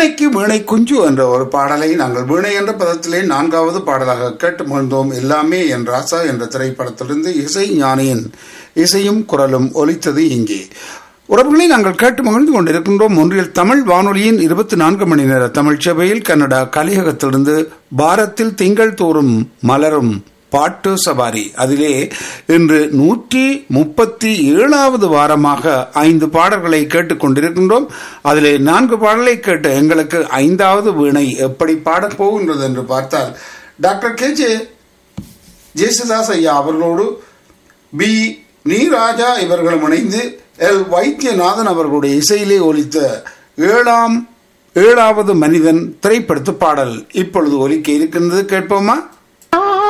வீணைக்கு வீணை குஞ்சு என்ற ஒரு பாடலை நாங்கள் வீணை என்ற பதத்திலே நான்காவது பாடலாக கேட்டு மகிழ்ந்தோம் எல்லாமே என் ராசா என்ற திரைப்படத்திலிருந்து இசை ஞானியின் இசையும் குரலும் ஒலித்தது இங்கே உறவுகளை நாங்கள் கேட்டு மகிழ்ந்து கொண்டிருக்கின்றோம் ஒன்றில் தமிழ் வானொலியின் இருபத்தி நான்கு மணி நேர தமிழ் சபையில் கன்னடா கலியகத்திலிருந்து பாரத்தில் திங்கள் தோறும் மலரும் பாட்டு சவாரி அதிலே இன்று நூற்றி முப்பத்தி ஏழாவது வாரமாக ஐந்து பாடல்களை கேட்டுக்கொண்டிருக்கின்றோம் அதிலே நான்கு பாடலை கேட்டு எங்களுக்கு ஐந்தாவது வீணை எப்படி பாடப் போகின்றது என்று பார்த்தால் டாக்டர் கே ஜே ஜேசுதாஸ் ஐயா அவர்களோடு பி நீராஜா இவர்களும் இணைந்து எல் வைத்தியநாதன் அவர்களுடைய இசையிலே ஒலித்த ஏழாம் ஏழாவது மனிதன் திரைப்படத்து பாடல் இப்பொழுது ஒலிக்க இருக்கின்றது கேட்போமா